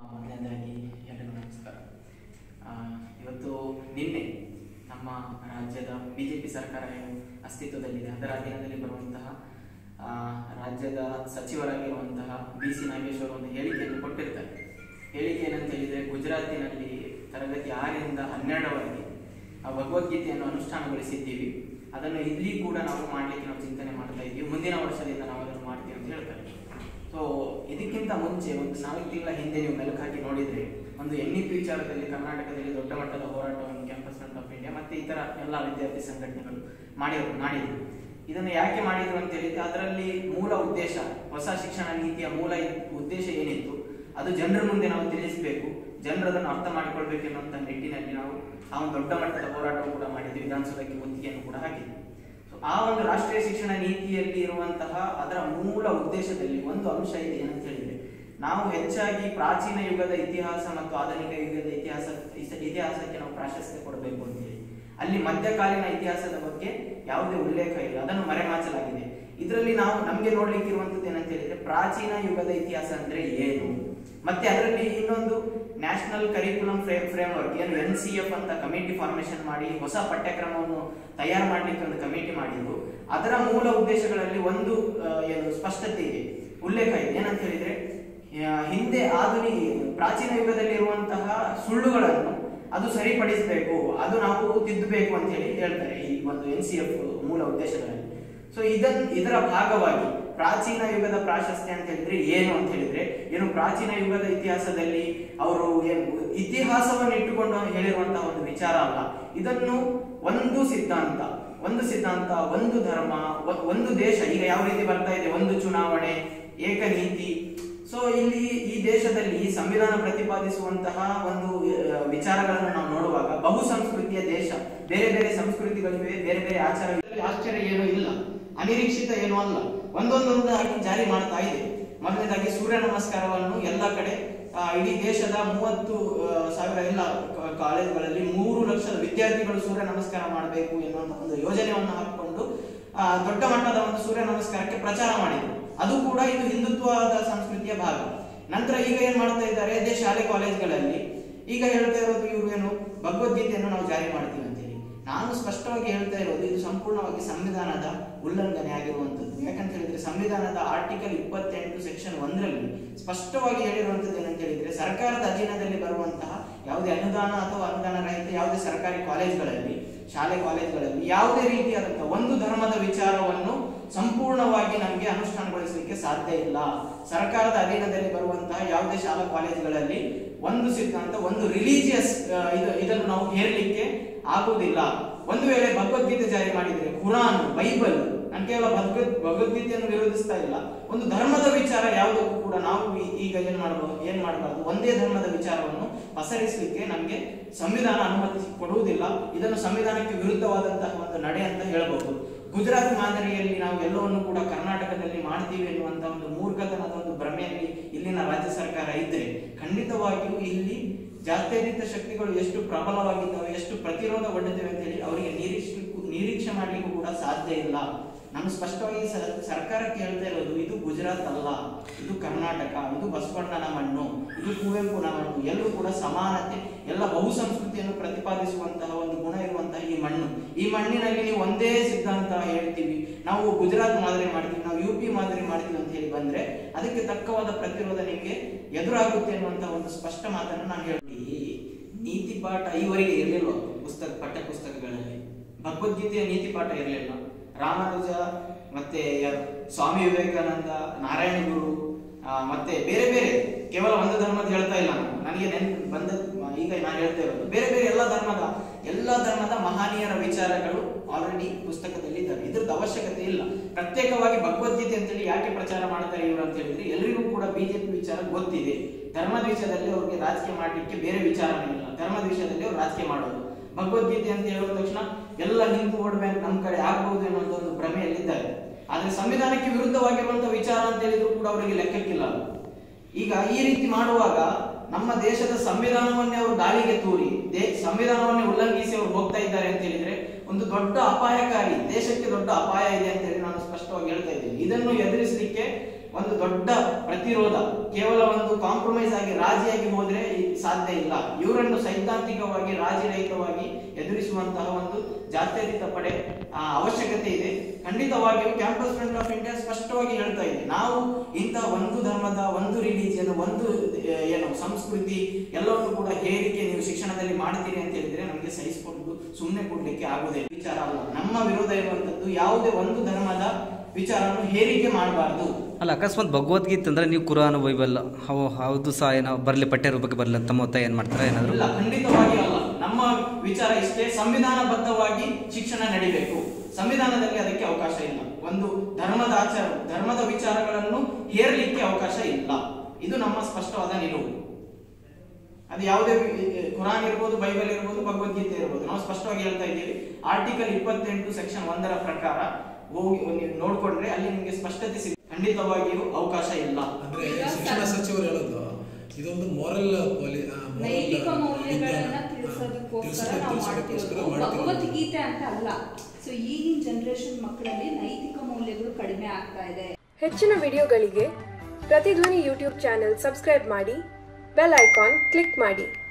ಮೊದಲನೇದಾಗಿ ಎಲ್ಲರಿಗೂ ನಮಸ್ಕಾರ ಆ, ಇವತ್ತು ನಿನ್ನೆ ನಮ್ಮ ರಾಜ್ಯದ ಬಿಜೆಪಿ ಸರ್ಕಾರ ಏನು ಅಸ್ತಿತ್ವದಲ್ಲಿದೆ ಅದರ ಅಧೀನದಲ್ಲಿ ಬರುವಂತಹ ಆ, ರಾಜ್ಯದ ಸಚಿವರಾಗಿರುವಂತಹ ಬಿ ಸಿ ನಾಗೇಶ್ವರ್ ಒಂದು ಹೇಳಿಕೆಯನ್ನು ಕೊಟ್ಟಿರ್ತಾರೆ ಹೇಳಿಕೆ ಏನಂತ ಹೇಳಿದ್ರೆ ಗುಜರಾತಿನಲ್ಲಿ ತರಗತಿ ಆರರಿಂದ ಹನ್ನೆರಡರವರೆಗೆ ಆ ಭಗವದ್ಗೀತೆಯನ್ನು ಅನುಷ್ಠಾನಗೊಳಿಸಿದ್ದೀವಿ ಅದನ್ನು ಇಲ್ಲಿ ಕೂಡ ನಾವು ಮಾಡಲಿಕ್ಕೆ ನಾವು ಚಿಂತನೆ ಮಾಡ್ತಾ ಇದ್ದೀವಿ ಮುಂದಿನ ವರ್ಷದಿಂದ ನಾವು ಅದನ್ನು ಮಾಡ್ತೀವಿ ಅಂತ ಹೇಳ್ತಾರೆ ಸೊ ಇದಕ್ಕಿಂತ ಮುಂಚೆ ಒಂದು ನಾಲ್ಕು ತಿಂಗಳ ಹಿಂದೆ ನೀವು ಮೆಲುಕು ಹಾಕಿ ನೋಡಿದ್ರೆ ಒಂದು ಎನ್ ಇ ಪಿ ವಿಚಾರದಲ್ಲಿ ಕರ್ನಾಟಕದಲ್ಲಿ ದೊಡ್ಡ ಮಟ್ಟದ ಹೋರಾಟವನ್ನು ಕ್ಯಾಂಪಸ್ ಫ್ರಂಟ್ ಆಫ್ ಇಂಡಿಯಾ ಮತ್ತೆ ಇತರ ಎಲ್ಲ ವಿದ್ಯಾರ್ಥಿ ಸಂಘಟನೆಗಳು ಮಾಡಿದ್ರು ಮಾಡಿದ್ರು ಇದನ್ನು ಯಾಕೆ ಮಾಡಿದ್ರು ಅಂತ ಹೇಳಿದ್ರೆ ಅದರಲ್ಲಿ ಮೂಲ ಉದ್ದೇಶ ಹೊಸ ಶಿಕ್ಷಣ ನೀತಿಯ ಮೂಲ ಇದ್- ಉದ್ದೇಶ ಏನಿತ್ತು ಅದು ಜನರ ಮುಂದೆ ನಾವು ತಿಳಿಸಬೇಕು ಜನರು ಅದನ್ನು ಅರ್ಥ ಮಾಡಿಕೊಳ್ಬೇಕೆನ್ನುವಂತ ನಿಟ್ಟಿನಲ್ಲಿ ನಾವು ಆ ಒಂದು ದೊಡ್ಡ ಮಟ್ಟದ ಹೋರಾಟವನ್ನು ಕೂಡ ಮಾಡಿದ್ವಿ ವಿಧಾನಸಭೆಗೆ ಒತ್ತಿಗೆಯನ್ನು ಕೂಡ ಹಾಕಿದ್ವಿ ಸೊ ಆ ಒಂದು ರಾಷ್ಟ್ರೀಯ ಶಿಕ್ಷಣ ನೀತಿಯಲ್ಲಿ ಇರುವಂತಹ ಅದರ ಮೂಲ ಉದ್ದೇಶದಲ್ಲಿ ಒಂದು ಅಂಶ ಇದೆ ಏನಂತ ಹೇಳಿದ್ರೆ ನಾವು ಹೆಚ್ಚಾಗಿ ಪ್ರಾಚೀನ ಯುಗದ ಇತಿಹಾಸ ಮತ್ತು ಆಧುನಿಕ ಯುಗದ ಇತಿಹಾಸ ಇಸ- ಇತಿಹಾಸಕ್ಕೆ ನಾವು ಪ್ರಾಶಸ್ತ್ಯ ಕೊಡಬೇಕು ಅಂತ ಹೇಳಿ ಅಲ್ಲಿ ಮಧ್ಯಕಾಲೀನ ಇತಿಹಾಸದ ಬಗ್ಗೆ ಯಾವುದೇ ಉಲ್ಲೇಖ ಇಲ್ಲ ಅದನ್ನು ಮರೆಮಾಚಲಾಗಿದೆ ಇದರಲ್ಲಿ ನಾವು ನಮಗೆ ನೋಡ್ಲಿಕ್ಕೆ ಇರುವಂತದ್ದು ಏನಂತ ಹೇಳಿದ್ರೆ ಪ್ರಾಚೀನ ಯುಗದ ಇತಿಹಾಸ ಅಂದ್ರೆ ಏನು ಮತ್ತೆ ಅದರಲ್ಲಿ ಇನ್ನೊಂದು ನ್ಯಾಷನಲ್ ಕರಿಕ್ಯುಲಂ ಫ್ರೇಮ್ ವರ್ಕ್ ಏನು ಎನ್ ಸಿ ಎಫ್ ಅಂತ ಕಮಿಟಿ ಫಾರ್ಮೇಶನ್ ಮಾಡಿ ಹೊಸ ಪಠ್ಯಕ್ರಮವನ್ನು ತಯಾರು ಮಾಡಲಿಕ್ಕೆ ಒಂದು ಕಮಿಟಿ ಮಾಡಿದ್ದು ಅದರ ಮೂಲ ಉದ್ದೇಶಗಳಲ್ಲಿ ಒಂದು ಆ, ಏನು ಸ್ಪಷ್ಟತೆ ಇದೆ ಉಲ್ಲೇಖ ಇದೆ ಏನಂತ ಹೇಳಿದ್ರೆ ಆ, ಹಿಂದೆ ಆಧುನಿಕ ಪ್ರಾಚೀನ ಯುಗದಲ್ಲಿ ಇರುವಂತಹ ಸುಳ್ಳುಗಳನ್ನು ಅದು ಸರಿಪಡಿಸಬೇಕು ಅದು ನಾವು ತಿದ್ದಬೇಕು ಅಂತ ಹೇಳಿ ಹೇಳ್ತಾರೆ ಈ ಒಂದು ಎನ್ ಸಿ ಎಫ್ ಮೂಲ ಉದ್ದೇಶಗಳಲ್ಲಿ ಸೊ ಇದನ್ ಇದರ ಭಾಗವಾಗಿ ಪ್ರಾಚೀನ ಯುಗದ ಪ್ರಾಶಸ್ತ್ಯ ಅಂತ ಹೇಳಿದ್ರೆ ಏನು ಅಂತ ಹೇಳಿದ್ರೆ ಏನು ಪ್ರಾಚೀನ ಯುಗದ ಇತಿಹಾಸದಲ್ಲಿ ಅವರು ಏನು ಇತಿಹಾಸವನ್ನು ಇಟ್ಟುಕೊಂಡು ಹೇಳಿರುವಂತಹ ಒಂದು ವಿಚಾರ ಅಲ್ಲ ಇದನ್ನು ಒಂದು ಸಿದ್ಧಾಂತ ಒಂದು ಸಿದ್ಧಾಂತ ಒಂದು ಧರ್ಮ ಒ- ಒಂದು ದೇಶ ಈಗ ಯಾವ ರೀತಿ ಬರ್ತಾ ಇದೆ ಒಂದು ಚುನಾವಣೆ ಏಕನೀತಿ ಸೊ ಇಲ್ಲಿ ಈ ದೇಶದಲ್ಲಿ ಈ ಸಂವಿಧಾನ ಪ್ರತಿಪಾದಿಸುವಂತಹ ಒಂದು ಆ, ವಿಚಾರಗಳನ್ನು ನಾವು ನೋಡುವಾಗ ಬಹು ಸಂಸ್ಕೃತಿಯ ದೇಶ ಬೇರೆ ಬೇರೆ ಸಂಸ್ಕೃತಿಗಳಿವೆ ಬೇರೆ ಬೇರೆ ಆಚಾರ ಇದರಲ್ಲಿ ಆಶ್ಚರ್ಯ ಏನೂ ಇಲ್ಲ ಅನಿರೀಕ್ಷಿತ ಏನೂ ಅಲ್ಲ ಒಂದೊಂದೊಂದಾಗಿ ಜಾರಿ ಮಾಡ್ತಾ ಇದೆ ಮೊದಲನೇದಾಗಿ ಸೂರ್ಯ ನಮಸ್ಕಾರವನ್ನು ಎಲ್ಲ ಕಡೆ ಆ, ಇಡೀ ದೇಶದ ಮೂವತ್ತು ಆ, ಸಾವಿರ ಎಲ್ಲ ಕ- ಕಾಲೇಜುಗಳಲ್ಲಿ ಮೂರು ಲಕ್ಷದ ವಿದ್ಯಾರ್ಥಿಗಳು ಸೂರ್ಯ ನಮಸ್ಕಾರ ಮಾಡಬೇಕು ಎನ್ನುವಂತ ಒಂದು ಯೋಜನೆಯನ್ನು ಹಾಕಿಕೊಂಡು ಆ, ದೊಡ್ಡ ಮಟ್ಟದ ಒಂದು ಸೂರ್ಯ ನಮಸ್ಕಾರಕ್ಕೆ ಪ್ರಚಾರ ಮಾಡಿದರು ಅದು ಕೂಡ ಇದು ಹಿಂದುತ್ವದ ಸಂಸ್ಕೃತಿಯ ಭಾಗ ನಂತರ ಈಗ ಏನ್ ಮಾಡ್ತಾ ಇದ್ದಾರೆ ಅದೇ ಶಾಲೆ ಕಾಲೇಜ್ಗಳಲ್ಲಿ ಈಗ ಹೇಳ್ತಾ ಇರೋದು ಇವರು ಏನು ಭಗವದ್ಗೀತೆಯನ್ನು ನಾವು ಜಾರಿ ಮಾಡ್ತೀವಿ ಅಂತೇಳಿ ನಾನು ಸ್ಪಷ್ಟವಾಗಿ ಹೇಳ್ತಾ ಇರೋದು ಇದು ಸಂಪೂರ್ಣವಾಗಿ ಸಂವಿಧಾನದ ಉಲ್ಲಂಘನೆ ಆಗಿರುವಂತದ್ದು ಯಾಕಂತ ಹೇಳಿದ್ರೆ ಸಂವಿಧಾನದ ಆರ್ಟಿಕಲ್ ಇಪ್ಪತ್ತೆಂಟು ಸೆಕ್ಷನ್ ಒಂದರಲ್ಲಿ ಸ್ಪಷ್ಟವಾಗಿ ಹೇಳಿರುವಂತದ್ದು ಏನಂತ ಹೇಳಿದ್ರೆ ಸರ್ಕಾರದ ಅಧೀನದಲ್ಲಿ ಬರುವಂತಹ ಯಾವುದೇ ಅನುದಾನ ಅಥವಾ ಅನುದಾನ ರಹಿತ ಯಾವುದೇ ಸರ್ಕಾರಿ ಕಾಲೇಜ್ಗಳಲ್ಲಿ ಶಾಲೆ ಕಾಲೇಜ್ಗಳಲ್ಲಿ ಯಾವುದೇ ರೀತಿಯಾದಂತಹ ಒಂದು ಧರ್ಮದ ವಿಚಾರವನ್ನು ಸಂಪೂರ್ಣವಾಗಿ ನಮಗೆ ಅನುಷ್ಠಾನಗೊಳಿಸಲಿಕ್ಕೆ ಸಾಧ್ಯ ಇಲ್ಲ ಸರ್ಕಾರದ ಅಧೀನದಲ್ಲಿ ಬರುವಂತಹ ಯಾವುದೇ ಶಾಲಾ ಕಾಲೇಜುಗಳಲ್ಲಿ ಒಂದು ಸಿದ್ಧಾಂತ ಒಂದು ರಿಲಿಜಿಯಸ್ ಇದು ಇದನ್ನು ನಾವು ಹೇರಲಿಕ್ಕೆ ಆಗುವುದಿಲ್ಲ ಒಂದು ವೇಳೆ ಭಗವದ್ಗೀತೆ ಜಾರಿ ಮಾಡಿದರೆ ಕುರಾನ್ ಬೈಬಲ್ ನಾನು ಕೇವಲ ಭಗವದ್ ಭಗವದ್ಗೀತೆಯನ್ನು ವಿರೋಧಿಸ್ತಾ ಇಲ್ಲ ಒಂದು ಧರ್ಮದ ವಿಚಾರ ಯಾವುದಕ್ಕೂ ಕೂಡ ನಾವು ಈ- ಈಗ ಏನ್ ಮಾಡಬಹುದು ಏನ್ ಮಾಡಬಾರ್ದು ಒಂದೇ ಧರ್ಮದ ವಿಚಾರವನ್ನು ಪಸರಿಸಲಿಕ್ಕೆ ನಮಗೆ ಸಂವಿಧಾನ ಅನುಮತಿ ಕೊಡುವುದಿಲ್ಲ ಇದನ್ನು ಸಂವಿಧಾನಕ್ಕೆ ವಿರುದ್ಧವಾದಂತಹ ಒಂದು ನಡೆ ಅಂತ ಹೇಳಬಹುದು ಗುಜರಾತ್ ಮಾದರಿಯಲ್ಲಿ ನಾವು ಎಲ್ಲವನ್ನು ಕೂಡ ಕರ್ನಾಟಕದಲ್ಲಿ ಮಾಡ್ತೀವಿ ಎನ್ನುವಂತ ಒಂದು ಮೂರ್ಖತನದ ಒಂದು ಭ್ರಮೆಯಲ್ಲಿ ಇಲ್ಲಿನ ರಾಜ್ಯ ಸರ್ಕಾರ ಇದ್ರೆ ಖಂಡಿತವಾಗಿಯೂ ಇಲ್ಲಿ ಜಾತ್ಯತೀತ ಶಕ್ತಿಗಳು ಎಷ್ಟು ಪ್ರಬಲವಾಗಿದ್ದಾವೆ ಎಷ್ಟು ಪ್ರತಿರೋಧ ಒಡ್ಡುತ್ತವೆ ಅಂತ ಹೇಳಿ ಅವರಿಗೆ ನಿರೀಕ್ಷಿಕ್ಕೂ ನಿರೀಕ್ಷೆ ಮಾಡ್ಲಿಕ್ಕೂ ಕೂಡ ಸಾಧ್ಯ ಇಲ್ಲ ನಾನು ಸ್ಪಷ್ಟವಾಗಿ ಸ- ಸರ್ಕಾರಕ್ಕೆ ಹೇಳ್ತಾ ಇರೋದು ಇದು ಗುಜರಾತ್ ಅಲ್ಲ ಇದು ಕರ್ನಾಟಕ ಇದು ಬಸವಣ್ಣನ ಮಣ್ಣು ಇದು ಕುವೆಂಪುನ ಮಣ್ಣು ಎಲ್ಲರೂ ಕೂಡ ಸಮಾನತೆ ಎಲ್ಲ ಬಹುಸಂಸ್ಕೃತಿಯನ್ನು ಪ್ರತಿಪಾದಿಸುವಂತಹ ಒಂದು ಗುಣ ಇರುವಂತಹ ಈ ಮಣ್ಣು ಈ ಮಣ್ಣಿನಲ್ಲಿ ನೀವು ಒಂದೇ ಸಿದ್ಧಾಂತ ಹೇಳ್ತೀವಿ ನಾವು ಗುಜರಾತ್ ಮಾದರಿ ಮಾಡ್ತೀವಿ ನಾವು ಯು ಪಿ ಮಾದರಿ ಮಾಡ್ತೀವಿ ಅಂತ ಹೇಳಿ ಬಂದ್ರೆ ಅದಕ್ಕೆ ತಕ್ಕವಾದ ಪ್ರತಿರೋಧ ನಿಮಗೆ ಎದುರಾಗುತ್ತೆ ಅನ್ನುವಂತಹ ಒಂದು ಸ್ಪಷ್ಟ ಮಾತನ್ನು ನಾನು ಹೇಳಿ ನೀತಿ ಪಾಠ ಈವರೆಗೆ ಇರಲಿಲ್ಲ ಪುಸ್ತಕ ಪಠ್ಯ ಪುಸ್ತಕಗಳಲ್ಲಿ ಭಗವದ್ಗೀತೆಯ ನೀತಿ ಪಾಠ ಇರಲಿಲ್ಲ ರಾಮಾನುಜ ಮತ್ತೆ ಯಾರು ಸ್ವಾಮಿ ವಿವೇಕಾನಂದ ನಾರಾಯಣ ಗುರು ಆ, ಮತ್ತೆ ಬೇರೆ ಬೇರೆ ಕೇವಲ ಒಂದು ಧರ್ಮದ ಹೇಳ್ತಾ ಇಲ್ಲ ನಾನು ನನಗೆ ನೆನ್ಪು ಬಂದ ಈಗ ನಾನು ಹೇಳ್ತಾ ಇರೋದು ಬೇರೆ ಬೇರೆ ಎಲ್ಲ ಧರ್ಮದ ಎಲ್ಲ ಧರ್ಮದ ಮಹನೀಯರ ವಿಚಾರಗಳು ಆಲ್ರೆಡಿ ಪುಸ್ತಕದಲ್ಲಿ ಇದ್ದಾವೆ ಇದ್ರದ್ದು ಅವಶ್ಯಕತೆ ಇಲ್ಲ ಪ್ರತ್ಯೇಕವಾಗಿ ಭಗವದ್ಗೀತೆ ಅಂತೇಳಿ ಯಾಕೆ ಪ್ರಚಾರ ಮಾಡ್ತಾರೆ ಇವರು ಅಂತ ಹೇಳಿದ್ರೆ ಎಲ್ರಿಗೂ ಕೂಡ ಬಿಜೆಪಿ ವಿಚಾರ ಗೊತ್ತಿದೆ ಧರ್ಮದ ವಿಷಯದಲ್ಲಿ ಅವ್ರಿಗೆ ರಾಜಕೀಯ ಮಾಡಲಿಕ್ಕೆ ಬೇರೆ ವಿಚಾರನೇ ಇಲ್ಲ ಧರ್ಮದ ವಿಷಯದಲ್ಲಿ ಅವ್ರು ರಾಜಕೀಯ ಮಾಡೋದು ಭಗವದ್ಗೀತೆ ಅಂತ ಹೇಳಿದ ತಕ್ಷಣ ಎಲ್ಲ ಹಿಂದೂ ವೋಟ್ ಬ್ಯಾಂಕ್ ನಮ್ಮ ಕಡೆ ಆಗ್ಬಹುದು ಅನ್ನೋ ಒಂದು ಭ್ರಮೆಯಲ್ಲಿದ್ದಾರೆ ಆದ್ರೆ ಸಂವಿಧಾನಕ್ಕೆ ವಿರುದ್ಧವಾಗಿರುವಂತಹ ವಿಚಾರ ಅಂತ ಹೇಳಿದ್ರು ಕೂಡ ಅವರಿಗೆ ಲೆಕ್ಕಕ್ಕಿಲ್ಲ ಅದು. ಈಗ ಈ ರೀತಿ ಮಾಡುವಾಗ ನಮ್ಮ ದೇಶದ ಸಂವಿಧಾನವನ್ನೇ ಅವರು ಗಾಳಿಗೆ ತೂರಿ ದೇ ಸಂವಿಧಾನವನ್ನೇ ಉಲ್ಲಂಘಿಸಿ ಅವರು ಹೋಗ್ತಾ ಇದ್ದಾರೆ ಅಂತ ಹೇಳಿದ್ರೆ ಒಂದು ದೊಡ್ಡ ಅಪಾಯಕಾರಿ ದೇಶಕ್ಕೆ ದೊಡ್ಡ ಅಪಾಯ ಇದೆ ಅಂತ ಹೇಳಿ ನಾನು ಸ್ಪಷ್ಟವಾಗಿ ಹೇಳ್ತಾ ಇದ್ದೀನಿ ಇದನ್ನು ಎದುರಿಸಲಿಕ್ಕೆ ಒಂದು ದೊಡ್ಡ ಪ್ರತಿರೋಧ ಕೇವಲ ಒಂದು ಕಾಂಪ್ರಮೈಸ್ ಆಗಿ ರಾಜಿಯಾಗಿ ಹೋದ್ರೆ ಈ ಸಾಧ್ಯ ಇಲ್ಲ ಇವರನ್ನು ಸೈದ್ಧಾಂತಿಕವಾಗಿ ರಾಜಿರಹಿತವಾಗಿ ಎದುರಿಸುವಂತಹ ಒಂದು ಜಾತ್ಯತೀತ ಪಡೆ ಆ, ಅವಶ್ಯಕತೆ ಇದೆ ಖಂಡಿತವಾಗಿಯೂ ಕ್ಯಾಂಪಸ್ ಫ್ರಂಟ್ ಆಫ್ ಇಂಡಿಯಾ ಸ್ಪಷ್ಟವಾಗಿ ಹೇಳ್ತಾ ಇದೆ ನಾವು ಇಂಥ ಒಂದು ಧರ್ಮದ ಒಂದು ರಿಲಿಜಿಯನ್ ಒಂದು ಆ, ಏನು ಸಂಸ್ಕೃತಿ ಎಲ್ಲವನ್ನು ಕೂಡ ಹೇರಿಕೆ ನೀವು ಶಿಕ್ಷಣದಲ್ಲಿ ಮಾಡ್ತೀರಿ ಅಂತ ಹೇಳಿದ್ರೆ ನಮಗೆ ಸಹಿಸಿಕೊಂಡು ಸುಮ್ಮನೆ ಕೊಡ್ಲಿಕ್ಕೆ ಆಗುವುದಿಲ್ಲ ವಿಚಾರ ಅಲ್ಲ ನಮ್ಮ ವಿರೋಧ ಇರುವಂತದ್ದು ಯಾವುದೇ ಒಂದು ಧರ್ಮದ ವಿಚಾರವನ್ನು ಹೇರಿಕೆ ಮಾಡಬಾರದು ಅಲ್ಲ ಅಕಸ್ಮಾತ್ ಭಗವದ್ಗೀತೆ ಅಂದ್ರೆ ನೀವು ಕುರಾನ್ ಬೈಬಲ್ ಅವು ಹೌದು ಸಹ ಏನೋ ಬರಲಿ ಪಠ್ಯ ರೂಪಕ್ಕೆ ಬರಲಿ ಅಂತ ತಮ್ಮ ಒತ್ತಾಯ ಏನು ಮಾಡ್ತಾರೆ ಏನಾದರೂ ಇಲ್ಲ ಖಂಡಿತವಾಗಿ ಅಲ್ಲ ನಮ್ಮ ವಿಚಾರ ಇಷ್ಟೇ ಸಂವಿಧಾನಬದ್ಧವಾಗಿ ಶಿಕ್ಷಣ ನಡಿಬೇಕು ಸಂವಿಧಾನದಲ್ಲಿ ಅದಕ್ಕೆ ಅವಕಾಶ ಇಲ್ಲ ಒಂದು ಧರ್ಮದ ಆಚಾರ ಧರ್ಮದ ವಿಚಾರಗಳನ್ನು ಹೇರಲಿಕ್ಕೆ ಅವಕಾಶ ಇಲ್ಲ ಇದು ನಮ್ಮ ಸ್ಪಷ್ಟವಾದ ನಿಲುವು ಅದು ಯಾವುದೇ ವಿ- ಕುರಾನ್ ಇರ್ಬೋದು ಬೈಬಲ್ ಇರ್ಬೋದು ಭಗವದ್ಗೀತೆ ಇರ್ಬೋದು ನಾವು ಸ್ಪಷ್ಟವಾಗಿ ಹೇಳ್ತಾ ಇದ್ದೀವಿ ಆರ್ಟಿಕಲ್ ಇಪ್ಪತ್ತೆಂಟು ಸೆಕ್ಷನ್ ಒಂದರ ಪ್ರಕಾರ ಹೋಗಿ ನೀವು ನೋಡ್ಕೊಂಡ್ರೆ ಅಲ್ಲಿ ನಿಮಗೆ ಸ್ಪಷ್ಟತೆ ಸಿಗುತ್ತೆ ಖಂಡಿತವಾಗಿಯೂ ಅವಕಾಶ ಇಲ್ಲ ಅಂದ್ರೆ ಶಿಕ್ಷಣ ಸಚಿವರು ಹೇಳೋದು ಇದೊಂದು ಮೊರಲ್ ನೈತಿಕ ಮೌಲ್ಯಗಳನ್ನ ತಿಳಿಸೋದಕ್ಕೋಸ್ಕರ ನಾವು ಮಾಡ್ತಿರೋದು ಭಗವದ್ಗೀತೆ ಅಂತ ಅಲ್ಲ ಸೊ ಈಗಿನ ಜನರೇಷನ್ ಮಕ್ಕಳಲ್ಲಿ ನೈತಿಕ ಮೌಲ್ಯಗಳು ಕಡಿಮೆ ಆಗ್ತಾ ಇದೆ ಹೆಚ್ಚಿನ ವಿಡಿಯೋಗಳಿಗೆ ಪ್ರತಿಧ್ವನಿ ಯೂಟ್ಯೂಬ್ ಚಾನೆಲ್ ಸಬ್ಸ್ಕ್ರೈಬ್ ಮಾಡಿ ಬೆಲ್ ಐಕಾನ್ ಕ್ಲಿಕ್ ಮಾಡಿ